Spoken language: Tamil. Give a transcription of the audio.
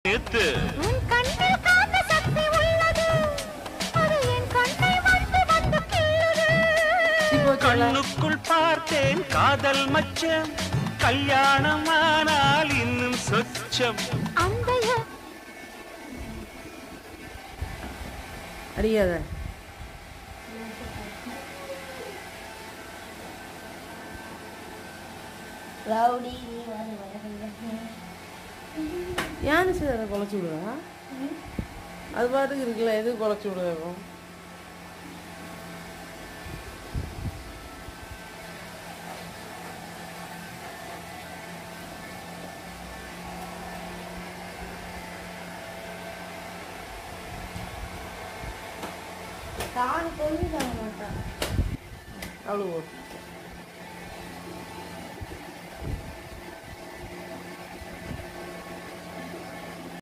நேத்து உன் கண்ணில் காந்த சக்தி உள்ளது அது என் கண்ணை வந்து வந்து கிள்ளுது கண்ணுக்குள் பார்த்தேன் காதல் மச்சம் கல்யாணமானால் இன்னும் சொச்சம் அந்த அடிக்காத ரவுடி நீ வந்து வர ஏன்னு சரி அதை குழச்சி விடுவா அது பாட்டுக்கு இருக்குல்ல எது குழச்சி விடுவோம் தான் கொண்டு தர மாட்டான் அவ்வளோ